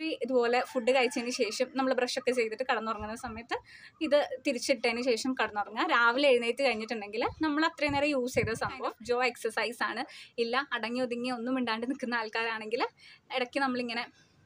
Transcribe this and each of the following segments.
ഇതുപോലെ ഫുഡ് കഴിച്ചതിന് ശേഷം നമ്മൾ ബ്രഷൊക്കെ ചെയ്തിട്ട് കിടന്നുറങ്ങുന്ന സമയത്ത് ഇത് തിരിച്ചിട്ടതിന് ശേഷം കിടന്നുറങ്ങുക രാവിലെ എഴുന്നേറ്റ് കഴിഞ്ഞിട്ടുണ്ടെങ്കിൽ നമ്മൾ അത്രയും നേരം യൂസ് ചെയ്ത സംഭവം ജോ എക്സസൈസ് ആണ് ഇല്ല അടങ്ങി ഒതുങ്ങി ഒന്നും മിണ്ടാണ്ട് നിൽക്കുന്ന ആൾക്കാരാണെങ്കിൽ ഇടയ്ക്ക് നമ്മളിങ്ങനെ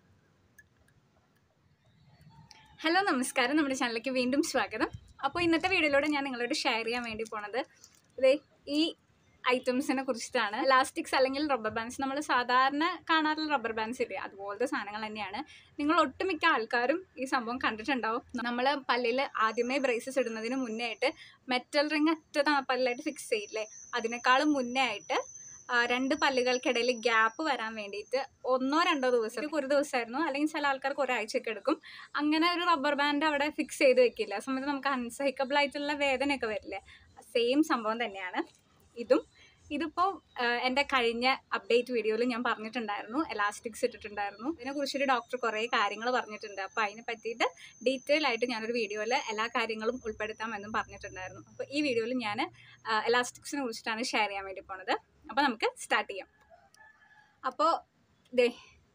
ഹലോ നമസ്കാരം നമ്മുടെ ചാനലിലേക്ക് വീണ്ടും സ്വാഗതം അപ്പോൾ ഇന്നത്തെ വീഡിയോയിലൂടെ ഞാൻ നിങ്ങളോട് ഷെയർ ചെയ്യാൻ വേണ്ടി പോണത് ഇതേ ഈ ഐറ്റംസിനെ കുറിച്ചിട്ടാണ് ഇലാസ്റ്റിക്സ് അല്ലെങ്കിൽ റബ്ബർ ബാൻഡ്സ് നമ്മൾ സാധാരണ കാണാറുള്ള റബ്ബർ ബാൻഡ്സ് ഇല്ലേ അതുപോലത്തെ സാധനങ്ങൾ തന്നെയാണ് നിങ്ങൾ ഒട്ടുമിക്ക ആൾക്കാരും ഈ സംഭവം കണ്ടിട്ടുണ്ടാവും നമ്മൾ പല്ലിൽ ആദ്യമേ ബ്രേസസ് ഇടുന്നതിന് മുന്നേ ആയിട്ട് മെറ്റൽ റിങ് അറ്റ പല്ലായിട്ട് ഫിക്സ് ചെയ്യില്ലേ അതിനേക്കാളും മുന്നേ ആയിട്ട് ആ, രണ്ട് പല്ലുകൾക്കിടയിൽ ഗ്യാപ്പ് വരാൻ വേണ്ടിയിട്ട് ഒന്നോ രണ്ടോ ദിവസം ഒരു ദിവസമായിരുന്നു അല്ലെങ്കിൽ ചില ആൾക്കാർക്ക് ഒരാഴ്ചയൊക്കെ എടുക്കും അങ്ങനെ ഒരു റബ്ബർ ബാൻഡ് അവിടെ ഫിക്സ് ചെയ്ത് വെക്കില്ല ആ സമയത്ത് നമുക്ക് അൺസൈക്കബിൾ ആയിട്ടുള്ള വേദനയൊക്കെ വരില്ലേ സെയിം സംഭവം തന്നെയാണ് ഇതും ഇതിപ്പോൾ എൻ്റെ കഴിഞ്ഞ അപ്ഡേറ്റ് വീഡിയോയിൽ ഞാൻ പറഞ്ഞിട്ടുണ്ടായിരുന്നു എലാസ്റ്റിക്സ് ഇട്ടിട്ടുണ്ടായിരുന്നു ഇതിനെക്കുറിച്ചൊരു ഡോക്ടർ കുറേ കാര്യങ്ങൾ പറഞ്ഞിട്ടുണ്ട് അപ്പോൾ അതിനെ പറ്റിയിട്ട് ഡീറ്റെയിൽ ആയിട്ട് ഞാനൊരു വീഡിയോയിൽ എല്ലാ കാര്യങ്ങളും ഉൾപ്പെടുത്താമെന്നും പറഞ്ഞിട്ടുണ്ടായിരുന്നു അപ്പോൾ ഈ വീഡിയോയിൽ ഞാൻ എലാസ്റ്റിക്സിനെ കുറിച്ചിട്ടാണ് ഷെയർ ചെയ്യാൻ വേണ്ടി പോണത് അപ്പോൾ നമുക്ക് സ്റ്റാർട്ട് ചെയ്യാം അപ്പോൾ ദേ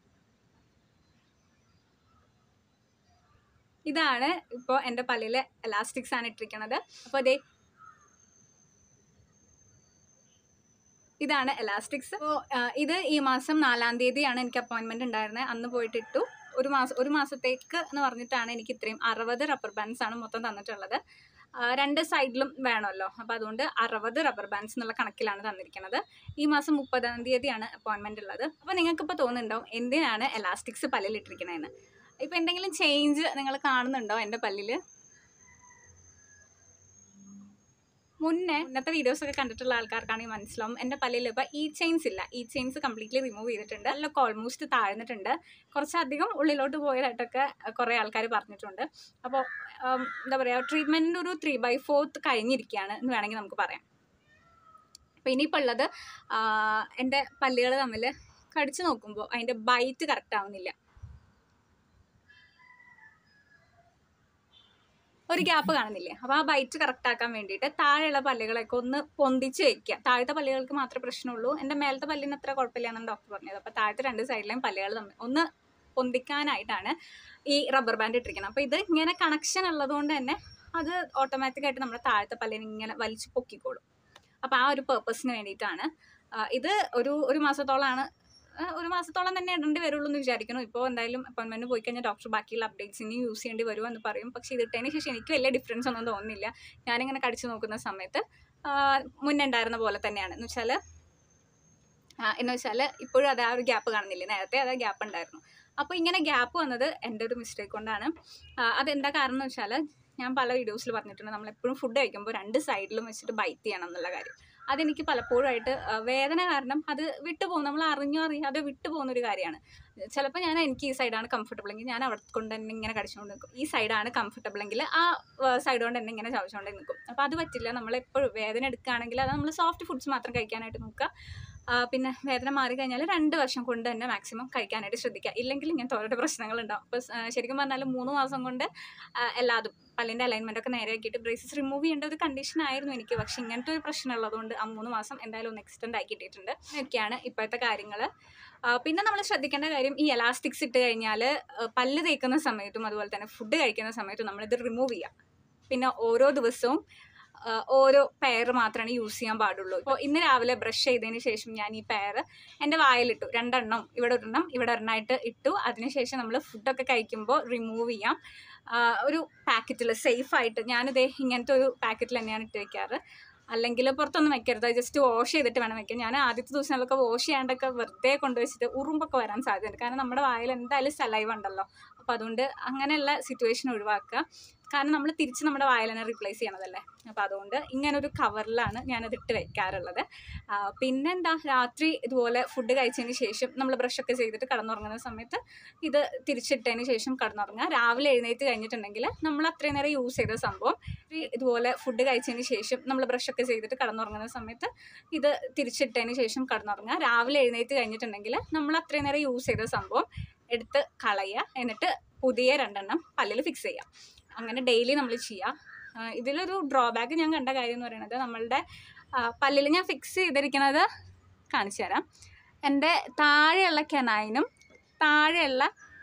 ഇതാണ് ഇപ്പോൾ എൻ്റെ പല്ലിൽ എലാസ്റ്റിക്സ് ആണ് ഇട്ടിരിക്കുന്നത് അപ്പോൾ ദേ ഇതാണ് എലാസ്റ്റിക്സ് അപ്പോൾ ഇത് ഈ മാസം നാലാം തീയതിയാണ് എനിക്ക് അപ്പോയിൻമെൻറ്റ് ഉണ്ടായിരുന്നത് അന്ന് പോയിട്ട് ഇട്ടു ഒരു മാസം ഒരു മാസത്തേക്ക് എന്ന് പറഞ്ഞിട്ടാണ് എനിക്ക് ഇത്രയും അറുപത് റബ്ബർ ബാൻഡ്സ് ആണ് മൊത്തം തന്നിട്ടുള്ളത് ആ, രണ്ട് സൈഡിലും വേണമല്ലോ അപ്പോൾ അതുകൊണ്ട് അറുപത് റബ്ബർ ബാൻഡ്സ് എന്നുള്ള കണക്കിലാണ് തന്നിരിക്കുന്നത് ഈ മാസം മുപ്പതാം തീയതിയാണ് അപ്പോയിൻമെൻ്റ് ഉള്ളത് അപ്പോൾ നിങ്ങൾക്ക് ഇപ്പോൾ തോന്നുന്നുണ്ടാവും എന്തിനാണ് എലാസ്റ്റിക്സ് പല്ലിലിട്ടിരിക്കണതെന്ന് ഇപ്പോൾ എന്തെങ്കിലും ചേഞ്ച് നിങ്ങൾ കാണുന്നുണ്ടോ എൻ്റെ പല്ലിൽ മുന്നേ ഇന്നത്തെ വീഡിയോസ് ഒക്കെ കണ്ടിട്ടുള്ള ആൾക്കാർക്കാണെങ്കിൽ മനസ്സിലാവും എൻ്റെ പല്ലിൽ ഇപ്പോൾ ഈ ചെയിൻസ് ഇല്ല ഈ ചെയിൻസ് കംപ്ലീറ്റ്ലി റിമൂവ് ചെയ്തിട്ടുണ്ട് അതിലൊക്കെ ഓൾമോസ്റ്റ് താഴ്ന്നിട്ടുണ്ട് കുറച്ചധികം ഉള്ളിലോട്ട് പോയതായിട്ടൊക്കെ കുറേ ആൾക്കാർ പറഞ്ഞിട്ടുണ്ട് അപ്പോൾ എന്താ പറയുക ട്രീറ്റ്മെൻറ്റിൻ്റെ ഒരു ത്രീ ബൈ ഫോർത്ത് കഴിഞ്ഞിരിക്കുകയാണ് എന്ന് വേണമെങ്കിൽ നമുക്ക് പറയാം അപ്പോൾ ഇനിയിപ്പോൾ ഉള്ളത് എൻ്റെ പല്ലുകൾ തമ്മിൽ കടിച്ചു നോക്കുമ്പോൾ അതിൻ്റെ ബൈറ്റ് കറക്റ്റ് ആവുന്നില്ല ഒരു ഗ്യാപ്പ് കാണുന്നില്ലേ അപ്പോൾ ആ ബൈറ്റ് കറക്റ്റ് ആക്കാൻ വേണ്ടിയിട്ട് താഴെയുള്ള പല്ലുകളൊക്കെ ഒന്ന് പൊന്തിച്ച് വെക്കുക താഴത്തെ പല്ലുകൾക്ക് മാത്രമേ പ്രശ്നമുള്ളൂ എൻ്റെ മേലത്തെ പല്ലിന് അത്ര കുഴപ്പമില്ല എന്നാണ് ഡോക്ടർ പറഞ്ഞത് അപ്പോൾ താഴത്തെ രണ്ട് സൈഡിലെയും പല്ലുകൾ തമ്മിൽ ഒന്ന് പൊന്തിക്കാനായിട്ടാണ് ഈ റബ്ബർ ബാൻഡ് ഇട്ടിരിക്കുന്നത് അപ്പോൾ ഇത് ഇങ്ങനെ കണക്ഷൻ ഉള്ളതുകൊണ്ട് തന്നെ അത് ഓട്ടോമാറ്റിക്കായിട്ട് നമ്മുടെ താഴത്തെ പല്ലിനെ ഇങ്ങനെ വലിച്ച് പൊക്കിക്കോളും അപ്പോൾ ആ ഒരു പേർപ്പസിന് വേണ്ടിയിട്ടാണ് ആ, ഇത് ഒരു ഒരു മാസത്തോളമാണ് ആ, ഒരു മാസത്തോളം തന്നെ ഇടേണ്ടി വരുള്ളൂ എന്ന് വിചാരിക്കുന്നു ഇപ്പോൾ എന്തായാലും അപ്പോയിൻമെൻറ്റ് പോയി കഴിഞ്ഞാൽ ഡോക്ടർ ബാക്കിയുള്ള അപ്ഡേറ്റ്സ് ഇനി യൂസ് ചെയ്യേണ്ടി വരുമോ എന്ന് പറയും പക്ഷേ ഇത് ഇട്ടതിന് ശേഷം എനിക്ക് വലിയ ഡിഫറൻസ് ഒന്നും തോന്നുന്നില്ല ഞാനിങ്ങനെ കടിച്ചു നോക്കുന്ന സമയത്ത് ആ, മുന്നേ ഉണ്ടായിരുന്ന പോലെ തന്നെയാണ് എന്ന് വെച്ചാൽ എന്ന് വെച്ചാൽ ഇപ്പോഴും അത് ആ ഒരു ഗ്യാപ്പ് കാണുന്നില്ല നേരത്തെ അത് ഗ്യാപ്പ് ഉണ്ടായിരുന്നു അപ്പോൾ ഇങ്ങനെ ഗ്യാപ്പ് വന്നത് എൻ്റെ ഒരു മിസ്റ്റേക്ക് കൊണ്ടാണ് ആ, അതെന്താ കാരണം എന്ന് വെച്ചാൽ ഞാൻ പല വീഡിയോസിൽ പറഞ്ഞിട്ടുണ്ട് നമ്മൾ എപ്പോഴും ഫുഡ് കഴിക്കുമ്പോൾ രണ്ട് സൈഡിലും വെച്ചിട്ട് ബൈറ്റ് ചെയ്യണം എന്നുള്ള കാര്യം അതെനിക്ക് പലപ്പോഴായിട്ട് ആ, വേദന കാരണം അത് വിട്ടുപോകും നമ്മൾ അറിഞ്ഞോ അറിയാതെ വിട്ടുപോകുന്ന ഒരു കാര്യമാണ് ചിലപ്പോൾ ഞാൻ എനിക്ക് ഈ സൈഡാണ് കംഫർട്ടബിൾ എങ്കിൽ ഞാൻ അവിടെ കൊണ്ട് തന്നെ ഇങ്ങനെ കടിച്ചുകൊണ്ട് നിൽക്കും ഈ സൈഡാണ് കംഫർട്ടബിൾ എങ്കിൽ ആ സൈഡ് കൊണ്ട് തന്നെ ഇങ്ങനെ ചവച്ചുകൊണ്ട് നിൽക്കും അപ്പോൾ അത് പറ്റില്ല നമ്മൾ എപ്പോഴും വേദന എടുക്കുകയാണെങ്കിൽ അത് നമ്മൾ സോഫ്റ്റ് ഫുഡ്സ് മാത്രം കഴിക്കാനായിട്ട് നോക്കുക ആ, പിന്നെ വേദന മാറി കഴിഞ്ഞാൽ രണ്ട് വർഷം കൊണ്ട് തന്നെ മാക്സിമം കഴിക്കാനായിട്ട് ശ്രദ്ധിക്കുക ഇല്ലെങ്കിൽ ഇങ്ങനത്തെ ഓരോ പ്രശ്നങ്ങളുണ്ടാവും അപ്പോൾ ശരിക്കും പറഞ്ഞാൽ മൂന്ന് മാസം കൊണ്ട് ആ, എല്ലാതും പല്ലിൻ്റെ അലൈൻമെൻ്റ് ഒക്കെ നേരെയാക്കിയിട്ട് ബ്രേസസ് റിമൂവ് ചെയ്യേണ്ട ഒരു കണ്ടീഷൻ ആയിരുന്നു എനിക്ക് പക്ഷേ ഇങ്ങനത്തെ ഒരു പ്രശ്നം ഉള്ളതുകൊണ്ട് ആ മൂന്ന് മാസം എന്തായാലും ഒന്ന് എക്സ്റ്റെൻഡ് ആക്കി ഇട്ടിട്ടുണ്ട് ഇതൊക്കെയാണ് ഇപ്പോഴത്തെ കാര്യങ്ങൾ പിന്നെ നമ്മൾ ശ്രദ്ധിക്കേണ്ട കാര്യം ഈ എലാസ്റ്റിക്സ് ഇട്ട് കഴിഞ്ഞാൽ പല്ല് തേക്കുന്ന സമയത്തും അതുപോലെ തന്നെ ഫുഡ് കഴിക്കുന്ന സമയത്തും നമ്മളിത് റിമൂവ് ചെയ്യുക പിന്നെ ഓരോ ദിവസവും ആ, ഓരോ പെയർ മാത്രമാണ് യൂസ് ചെയ്യാൻ പാടുള്ളൂ ഇപ്പോൾ ഇന്ന് രാവിലെ ബ്രഷ് ചെയ്തതിന് ശേഷം ഞാൻ ഈ പെയർ എൻ്റെ വായിലിട്ടു രണ്ടെണ്ണം ഇവിടെ ഒരെണ്ണം ഇവിടെ ഒരെണ്ണമായിട്ട് ഇട്ടു അതിനുശേഷം നമ്മൾ ഫുഡൊക്കെ കഴിക്കുമ്പോൾ റിമൂവ് ചെയ്യാം ആ, ഒരു പാക്കറ്റിൽ സേഫായിട്ട് ഞാനിതേ ഇങ്ങനത്തെ ഒരു പാക്കറ്റിൽ തന്നെയാണ് ഇട്ട് വെക്കാറ് അല്ലെങ്കിൽ പുറത്തൊന്നും വെക്കരുത് ജസ്റ്റ് വാഷ് ചെയ്തിട്ട് വേണം വെക്കാൻ ഞാൻ ആദ്യത്തെ ദിവസങ്ങളിലൊക്കെ വാഷ് ചെയ്യാണ്ടൊക്കെ വെറുതെ കൊണ്ടുവച്ചിട്ട് ഉറുമ്പൊക്കെ വരാൻ സാധ്യതയുണ്ട് കാരണം നമ്മുടെ വായിൽ എന്തായാലും സലൈവ് ഉണ്ടല്ലോ അപ്പോൾ അതുകൊണ്ട് അങ്ങനെയുള്ള സിറ്റുവേഷൻ ഒഴിവാക്കുക കാരണം നമ്മൾ തിരിച്ച് നമ്മുടെ വായിൽ തന്നെ റീപ്ലേസ് ചെയ്യണതല്ലേ അപ്പോൾ അതുകൊണ്ട് ഇങ്ങനൊരു കവറിലാണ് ഞാനത് ഇട്ട് വെക്കാറുള്ളത് ആ, പിന്നെന്താ രാത്രി ഇതുപോലെ ഫുഡ് കഴിച്ചതിന് ശേഷം നമ്മൾ ബ്രഷൊക്കെ ചെയ്തിട്ട് കിടന്നുറങ്ങുന്ന സമയത്ത് ഇത് തിരിച്ചിട്ടതിന് ശേഷം കിടന്നുറങ്ങുക രാവിലെ എഴുന്നേറ്റ് കഴിഞ്ഞിട്ടുണ്ടെങ്കിൽ നമ്മൾ അത്രയും നേരം യൂസ് ചെയ്ത സംഭവം ഈ ഇതുപോലെ ഫുഡ് കഴിച്ചതിന് ശേഷം നമ്മൾ ബ്രഷൊക്കെ ചെയ്തിട്ട് കിടന്നുറങ്ങുന്ന സമയത്ത് ഇത് തിരിച്ചിട്ടതിന് ശേഷം കിടന്നുറങ്ങുക രാവിലെ എഴുന്നേറ്റ് കഴിഞ്ഞിട്ടുണ്ടെങ്കിൽ നമ്മൾ അത്രയും നേരം യൂസ് ചെയ്ത സംഭവം എടുത്ത് കളയുക എന്നിട്ട് പുതിയ രണ്ടെണ്ണം പല്ലിൽ ഫിക്സ് ചെയ്യുക അങ്ങനെ ഡെയിലി നമ്മൾ ചെയ്യുക ആ, ഇതിലൊരു ഡ്രോബാക്ക് ഞാൻ കണ്ട കാര്യം എന്ന് പറയുന്നത് നമ്മളുടെ പല്ലിൽ ഞാൻ ഫിക്സ് ചെയ്തിരിക്കുന്നത് കാണിച്ചു തരാം എൻ്റെ താഴെയുള്ള കെനായിനും താഴെയുള്ള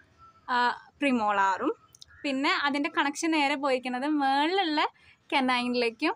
പ്രിമോളാറും പിന്നെ അതിൻ്റെ കണക്ഷൻ നേരെ പോയിരിക്കുന്നത് മേളിലുള്ള കെനൈനിലേക്കും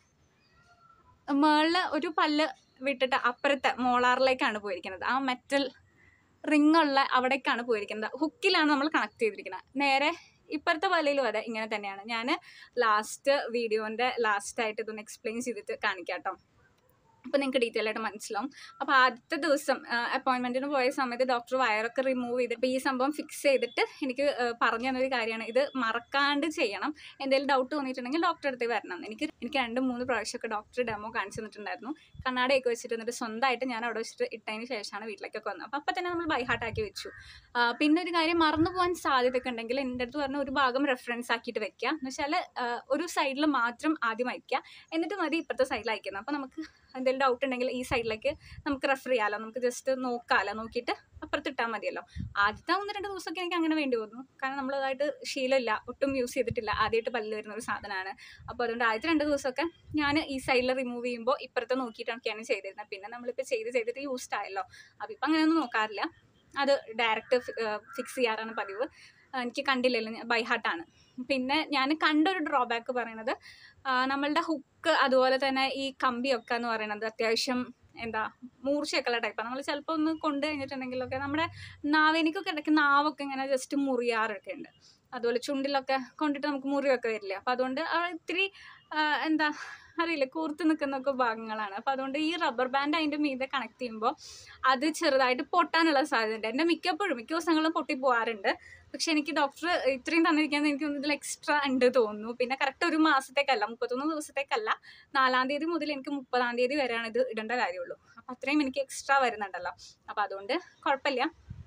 മേളിൽ ഒരു പല്ല് വിട്ടിട്ട് അപ്പുറത്തെ മോളാറിലേക്കാണ് പോയിരിക്കുന്നത് ആ മെറ്റൽ റിങ് ഉള്ള അവിടേക്കാണ് പോയിരിക്കുന്നത് ഹുക്കിലാണ് നമ്മൾ കണക്ട് ചെയ്തിരിക്കുന്നത് നേരെ ഇപ്പുറത്തെ പല്ലിലും അതെ ഇങ്ങനെ തന്നെയാണ് ഞാൻ ലാസ്റ്റ് വീഡിയോൻ്റെ ലാസ്റ്റായിട്ട് ഇതൊന്ന് എക്സ്പ്ലെയിൻ ചെയ്തിട്ട് കാണിക്കാം കേട്ടോ അപ്പോൾ നിങ്ങൾക്ക് ഡീറ്റെയിൽ ആയിട്ട് മനസ്സിലാവും അപ്പോൾ ആദ്യത്തെ ദിവസം അപ്പോയിൻമെൻറ്റിന് പോയ സമയത്ത് ഡോക്ടർ വയറൊക്കെ റിമൂവ് ചെയ്തിട്ട് ഈ സംഭവം ഫിക്സ് ചെയ്തിട്ട് എനിക്ക് ആ, പറഞ്ഞു തന്നൊരു കാര്യമാണ് ഇത് മറക്കാണ്ട് ചെയ്യണം എന്തെങ്കിലും ഡൗട്ട് തോന്നിയിട്ടുണ്ടെങ്കിൽ ഡോക്ടറെ അടുത്ത് വരണം എന്ന്. എനിക്ക് എനിക്ക് രണ്ട് മൂന്ന് പ്രാവശ്യമൊക്കെ ഡോക്ടർ ഡെമോ കാണിച്ചു തന്നിട്ടുണ്ടായിരുന്നു കണ്ണാടിയൊക്കെ വെച്ചിട്ട് എന്നിട്ട് സ്വന്തമായിട്ട് ഞാൻ അവിടെ വെച്ചിട്ട് ഇട്ടതിന് ശേഷമാണ് വീട്ടിലേക്കൊക്കെ വന്നത് അപ്പോൾ അപ്പം തന്നെ നമ്മൾ ബൈ ഹാർട്ടാക്കി വെച്ചു ആ, പിന്നെ ഒരു കാര്യം മറന്നു പോകാൻ സാധ്യതയൊക്കെ ഉണ്ടെങ്കിൽ എൻ്റെ അടുത്ത് പറഞ്ഞ ഒരു ഭാഗം റെഫറൻസ് ആക്കിയിട്ട് വെക്കുക എന്ന് വെച്ചാൽ ഒരു സൈഡിൽ മാത്രം ആദ്യം അയക്കുക എന്നിട്ട് മതി ഇപ്പോഴത്തെ സൈഡിൽ അയക്കുന്നത് അപ്പോൾ നമുക്ക് എന്തെങ്കിലും ഡൗട്ട് ഉണ്ടെങ്കിൽ ഈ സൈഡിലേക്ക് നമുക്ക് റെഫർ ചെയ്യാമല്ലോ നമുക്ക് ജസ്റ്റ് നോക്കാമല്ലോ നോക്കിയിട്ട് അപ്പുറത്ത് ഇട്ടാൽ മതിയല്ലോ ആദ്യത്തെ ഒന്ന് രണ്ട് ദിവസമൊക്കെ എനിക്ക് അങ്ങനെ വേണ്ടി വന്നു കാരണം നമ്മളതായിട്ട് ശീലമില്ല ഒട്ടും യൂസ് ചെയ്തിട്ടില്ല ആദ്യമായിട്ട് പല്ല് വരുന്ന ഒരു സാധനമാണ് അപ്പോൾ അതുകൊണ്ട് ആദ്യത്തെ രണ്ട് ദിവസമൊക്കെ ഞാൻ ഈ സൈഡിൽ റിമൂവ് ചെയ്യുമ്പോൾ ഇപ്പുറത്തെ നോക്കിയിട്ടൊക്കെയാണ് ചെയ്തിരുന്നത് പിന്നെ നമ്മളിപ്പോൾ ചെയ്ത് ചെയ്തിട്ട് യൂസ്ഡ് ആയല്ലോ അപ്പോൾ ഇപ്പം അങ്ങനെയൊന്നും നോക്കാറില്ല അത് ഡയറക്റ്റ് ഫിക്സ് ചെയ്യാറാണ് പതിവ് ആ, എനിക്ക് കണ്ടില്ലല്ലോ ബൈ ഹാർട്ടാണ് പിന്നെ ഞാൻ കണ്ടൊരു ഡ്രോബാക്ക് പറയണത് ആ, നമ്മളുടെ ഹുക്ക് അതുപോലെ തന്നെ ഈ കമ്പിയൊക്കെ എന്ന് പറയുന്നത് അത്യാവശ്യം എന്താ മൂർച്ചയൊക്കെയുള്ള ടൈപ്പാണ് നമ്മൾ ചിലപ്പോൾ ഒന്ന് കൊണ്ട് കഴിഞ്ഞിട്ടുണ്ടെങ്കിലൊക്കെ നമ്മുടെ നാവ് എനിക്കൊക്കെ ഇടയ്ക്ക് നാവൊക്കെ ഇങ്ങനെ ജസ്റ്റ് മുറിയാറൊക്കെ ഉണ്ട് അതുപോലെ ചുണ്ടിലൊക്കെ കൊണ്ടിട്ട് നമുക്ക് മുറിയൊക്കെ വരില്ല അപ്പോൾ അതുകൊണ്ട് ആ ഇത്തിരി ആ, എന്താ അറിയില്ല കൂർത്ത് നിൽക്കുന്നൊക്കെ ഭാഗങ്ങളാണ് അപ്പോൾ അതുകൊണ്ട് ഈ റബ്ബർ ബാൻഡ് അതിൻ്റെ മീതെ കണക്ട് ചെയ്യുമ്പോൾ അത് ചെറുതായിട്ട് പൊട്ടാനുള്ള സാധ്യതയുണ്ട് എൻ്റെ മിക്കപ്പോഴും മിക്ക ദിവസങ്ങളും പൊട്ടി പോകാറുണ്ട് പക്ഷെ എനിക്ക് ഡോക്ടർ ഇത്രയും തന്നിരിക്കുന്നത് എനിക്ക് ഇതിൽ എക്സ്ട്രാ ഉണ്ട് തോന്നുന്നു പിന്നെ കറക്റ്റ് ഒരു മാസത്തേക്കല്ല മുപ്പത്തൊന്ന് ദിവസത്തേക്കല്ല നാലാം തീയതി മുതൽ എനിക്ക് മുപ്പതാം തീയതി വരെയാണ് ഇത് ഇടേണ്ട കാര്യമുള്ളൂ അപ്പം അത്രയും എനിക്ക് എക്സ്ട്രാ വരുന്നുണ്ടല്ലോ അപ്പം അതുകൊണ്ട് കുഴപ്പമില്ല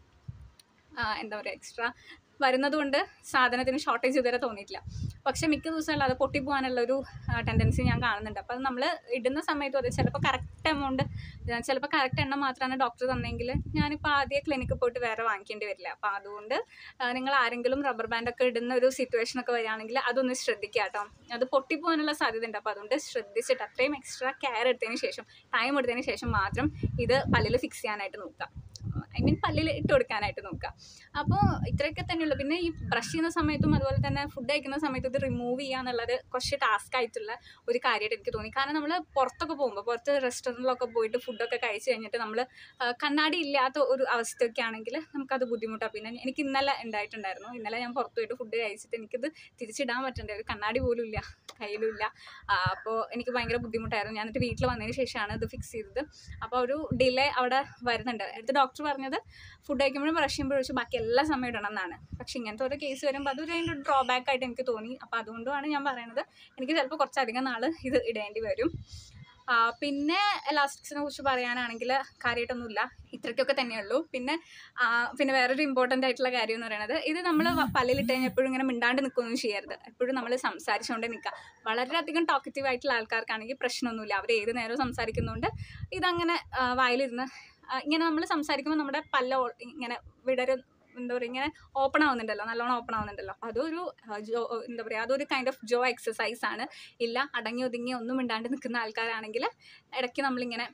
ആ, എന്താ പറയുക എക്സ്ട്രാ വരുന്നത് കൊണ്ട് സാധനത്തിന് ഷോർട്ടേജ് ഇതുവരെ തോന്നിയിട്ടില്ല പക്ഷെ മിക്ക ദിവസങ്ങളിൽ അത് പൊട്ടിപ്പോകാനുള്ള ഒരു ടെൻഡൻസി ഞാൻ കാണുന്നുണ്ട് അപ്പം നമ്മൾ ഇടുന്ന സമയത്തും അത് ചിലപ്പോൾ കറക്റ്റ് എമൗണ്ട് ചിലപ്പോൾ കറക്റ്റ് എണ്ണം മാത്രമാണ് ഡോക്ടർ തന്നെങ്കിൽ ഞാനിപ്പോൾ ആദ്യം ക്ലിനിക്കിൽ പോയിട്ട് വേറെ വാങ്ങിക്കേണ്ടി വരില്ല അപ്പം അതുകൊണ്ട് ആ, നിങ്ങൾ ആരെങ്കിലും റബ്ബർ ബാൻഡ് ഒക്കെ ഇടുന്ന ഒരു സിറ്റുവേഷൻ ഒക്കെ വരികയാണെങ്കിൽ അതൊന്ന് ശ്രദ്ധിക്കുക കേട്ടോ അത് പൊട്ടിപ്പോകാനുള്ള സാധ്യത ഉണ്ട് അപ്പോൾ അതുകൊണ്ട് ശ്രദ്ധിച്ചിട്ട് അത്രയും എക്സ്ട്രാ കെയർ എടുത്തതിന് ശേഷം ടൈം എടുത്തതിന് ശേഷം മാത്രം ഇത് പല്ലിൽ ഫിക്സ് ചെയ്യാനായിട്ട് നോക്കുക ഐ മീൻ പല്ലിൽ ഇട്ട് കൊടുക്കാനായിട്ട് നോക്കുക അപ്പോൾ ഇത്രയൊക്കെ തന്നെയുള്ളൂ പിന്നെ ഈ ബ്രഷ് ചെയ്യുന്ന സമയത്തും അതുപോലെ തന്നെ ഫുഡ് കഴിക്കുന്ന സമയത്തും ഇത് റിമൂവ് ചെയ്യുക എന്നുള്ളത് കുറച്ച് ടാസ്ക് ആയിട്ടുള്ള ഒരു കാര്യമായിട്ട് എനിക്ക് തോന്നി കാരണം നമ്മൾ പുറത്തൊക്കെ പോകുമ്പോൾ പുറത്ത് റെസ്റ്റോറൻറ്റിലൊക്കെ പോയിട്ട് ഫുഡൊക്കെ കഴിച്ച് കഴിഞ്ഞിട്ട് നമ്മൾ കണ്ണാടി ഇല്ലാത്ത ഒരു അവസ്ഥയൊക്കെ ആണെങ്കിൽ നമുക്കത് ബുദ്ധിമുട്ടാണ് പിന്നെ എനിക്ക് ഇന്നലെ ഉണ്ടായിട്ടുണ്ടായിരുന്നു ഇന്നലെ ഞാൻ പുറത്ത് പോയിട്ട് ഫുഡ് കഴിച്ചിട്ട് എനിക്കിത് തിരിച്ചിടാൻ പറ്റണ്ടേ ഒരു കണ്ണാടി പോലും ഇല്ല കയ്യിലും ഇല്ല അപ്പോൾ എനിക്ക് ഭയങ്കര ബുദ്ധിമുട്ടായിരുന്നു ഞാൻ എന്നിട്ട് വീട്ടിൽ വന്നതിന് ശേഷമാണ് ഇത് ഫിക്സ് ചെയ്തത് അപ്പോൾ ഒരു ഡിലേ അവിടെ വരുന്നുണ്ട് അടുത്ത് ഡോക്ടർ പറഞ്ഞത് ഫുഡ് കഴിക്കുമ്പോഴും ബ്രഷ് ചെയ്യുമ്പോഴും വെച്ച് ബാക്കി എല്ലാ സമയം ഇടണം എന്നാണ് പക്ഷേ ഇങ്ങനത്തെ ഒരു കേസ് വരുമ്പോൾ അതൊരു അതിൻ്റെ ഡ്രോബാക്ക് ആയിട്ട് എനിക്ക് തോന്നി അപ്പോൾ അതുകൊണ്ടാണ് ഞാൻ പറയുന്നത് എനിക്ക് ചിലപ്പോൾ കുറച്ചധികം നാൾ ഇത് ഇടേണ്ടി വരും ആ, പിന്നെ എലാസ്റ്റിക്സിനെ കുറിച്ച് പറയാനാണെങ്കിൽ കാര്യമായിട്ടൊന്നുമില്ല ഇത്രയ്ക്കൊക്കെ തന്നെയുള്ളൂ പിന്നെ ആ, പിന്നെ വേറൊരു ഇമ്പോർട്ടൻ്റ് ആയിട്ടുള്ള കാര്യം എന്ന് പറയുന്നത് ഇത് നമ്മൾ പല്ലിലിട്ട് കഴിഞ്ഞാൽ എപ്പോഴും ഇങ്ങനെ മിണ്ടാണ്ട് നിൽക്കുകയൊന്നും ചെയ്യരുത് എപ്പോഴും നമ്മൾ സംസാരിച്ചുകൊണ്ടേ നിൽക്കുക വളരെയധികം ടോക്കറ്റീവ് ആയിട്ടുള്ള ആൾക്കാർക്കാണെങ്കിൽ പ്രശ്നമൊന്നുമില്ല അവർ ഏത് നേരവും സംസാരിക്കുന്നുണ്ട് ഇതങ്ങനെ ആ, വായിലിരുന്ന് ആ, ഇങ്ങനെ നമ്മൾ സംസാരിക്കുമ്പോൾ നമ്മുടെ പല്ല ഓ- ഇങ്ങനെ വിടര് എന്താ പറയുക ഇങ്ങനെ ഓപ്പൺ ആവുന്നുണ്ടല്ലോ നല്ലോണം ഓപ്പൺ ആവുന്നുണ്ടല്ലോ അപ്പോൾ അതൊരു ആ, ജോ എന്താ പറയുക അതൊരു കൈൻഡ് ഓഫ് ജോ എക്സസൈസ് ആണ് ഇല്ല അടങ്ങി ഒതുങ്ങി ഒന്നും മിണ്ടാണ്ട് നിൽക്കുന്ന ആൾക്കാരാണെങ്കിൽ ഇടയ്ക്ക് നമ്മളിങ്ങനെ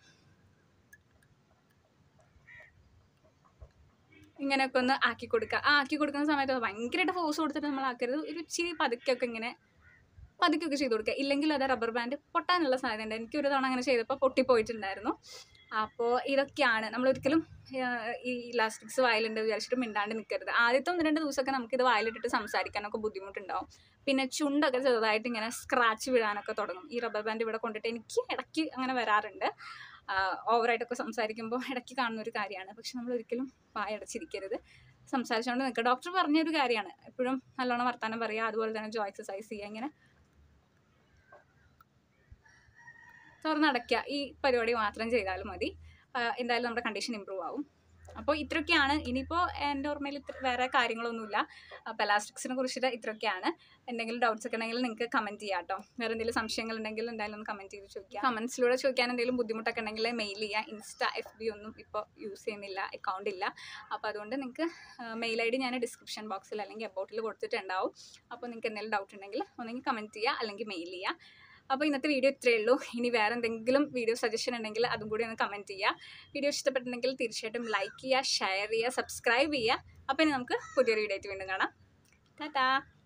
ഇങ്ങനെയൊക്കെ ഒന്ന് ആക്കി കൊടുക്കുക ആ ആക്കി കൊടുക്കുന്ന സമയത്ത് ഭയങ്കരമായിട്ട് ഫോഴ്സ് കൊടുത്തിട്ട് നമ്മൾ ആക്കരുത് ഒരു ഇച്ചിരി പതുക്കെയൊക്കെ ഇങ്ങനെ പതുക്കെയൊക്കെ ചെയ്ത് കൊടുക്കുക ഇല്ലെങ്കിൽ അത് റബ്ബർ ബാൻഡ് പൊട്ടാനുള്ള സാധ്യതയുണ്ട് എനിക്ക് ഒരു തവണ അങ്ങനെ ചെയ്തപ്പോൾ പൊട്ടിപ്പോയിട്ടുണ്ടായിരുന്നു അപ്പോൾ ഇതൊക്കെയാണ് നമ്മൾ ഒരിക്കലും ഈ ഇലാസ്റ്റിക്സ് വായിലുണ്ട് വിചാരിച്ചിട്ട് മിണ്ടാണ്ട് നിൽക്കരുത് ആദ്യത്തെ ഒന്ന് രണ്ട് ദിവസമൊക്കെ നമുക്കിത് വായിലിട്ടിട്ട് സംസാരിക്കാനൊക്കെ ബുദ്ധിമുട്ടുണ്ടാവും പിന്നെ ചുണ്ടൊക്കെ ചെറുതായിട്ട് ഇങ്ങനെ സ്ക്രാച്ച് വീഴാനൊക്കെ തുടങ്ങും ഈ റബ്ബർ ബാൻഡ് ഇവിടെ കൊണ്ടിട്ട് എനിക്ക് ഇടയ്ക്ക് അങ്ങനെ വരാറുണ്ട് ഓവറായിട്ടൊക്കെ സംസാരിക്കുമ്പോൾ ഇടയ്ക്ക് കാണുന്ന ഒരു കാര്യമാണ് പക്ഷെ നമ്മൾ ഒരിക്കലും വായടച്ചിരിക്കരുത് സംസാരിച്ചുകൊണ്ട് നിൽക്കുക ഡോക്ടർ പറഞ്ഞൊരു കാര്യമാണ് എപ്പോഴും നല്ലോണം വർത്താനം പറയുക അതുപോലെ തന്നെ ജോ എക്സസൈസ് ചെയ്യുക ഇങ്ങനെ തുറന്നടയ്ക്കുക ഈ പരിപാടി മാത്രം ചെയ്താലും മതി ആ, എന്തായാലും നമ്മുടെ കണ്ടീഷൻ ഇമ്പ്രൂവ് ആവും അപ്പോൾ ഇത്രയൊക്കെയാണ് ഇനിയിപ്പോൾ എൻ്റെ ഓർമ്മയിൽ ഇത്ര വേറെ കാര്യങ്ങളൊന്നുമില്ല പെലാസ്റ്റിക്സിനെ കുറിച്ചിട്ട് ഇത്രയൊക്കെയാണ് എന്തെങ്കിലും ഡൗട്ട്സ് ഒക്കെ ഉണ്ടെങ്കിൽ നിങ്ങൾക്ക് കമൻറ്റ് ചെയ്യാം കേട്ടോ വേറെ എന്തെങ്കിലും സംശയങ്ങൾ ഉണ്ടെങ്കിൽ എന്തായാലും ഒന്ന് കമൻറ്റ് ചെയ്ത് ചോദിക്കുക കമൻസിലൂടെ ചോദിക്കാൻ എന്തെങ്കിലും ബുദ്ധിമുട്ടൊക്കെ ഉണ്ടെങ്കിൽ മെയിൽ ചെയ്യുക ഇൻസ്റ്റ എഫ് ബി ഒന്നും ഇപ്പോൾ യൂസ് ചെയ്യുന്നില്ല അക്കൗണ്ട് ഇല്ല അപ്പോൾ അതുകൊണ്ട് നിങ്ങൾക്ക് മെയിൽ ഐ ഡി ഞാൻ ഡിസ്ക്രിപ്ഷൻ ബോക്സിൽ അല്ലെങ്കിൽ അബൌട്ടിൽ കൊടുത്തിട്ടുണ്ടാവും അപ്പോൾ നിങ്ങൾക്ക് എന്തെങ്കിലും ഡൗട്ട് ഉണ്ടെങ്കിൽ ഒന്നെങ്കിൽ കമൻറ്റ് ചെയ്യുക അല്ലെങ്കിൽ മെയിൽ ചെയ്യുക അപ്പോൾ ഇന്നത്തെ വീഡിയോ ഇത്രയേ ഉള്ളൂ ഇനി വേറെ എന്തെങ്കിലും വീഡിയോ സജഷൻ ഉണ്ടെങ്കിൽ അതും കൂടി ഒന്ന് കമൻറ്റ് ചെയ്യുക വീഡിയോ ഇഷ്ടപ്പെട്ടിട്ടുണ്ടെങ്കിൽ തീർച്ചയായിട്ടും ലൈക്ക് ചെയ്യുക ഷെയർ ചെയ്യുക സബ്സ്ക്രൈബ് ചെയ്യുക അപ്പോൾ ഇനി നമുക്ക് പുതിയൊരു വീഡിയോ ആയിട്ട് വീണ്ടും കാണാം ടാറ്റാ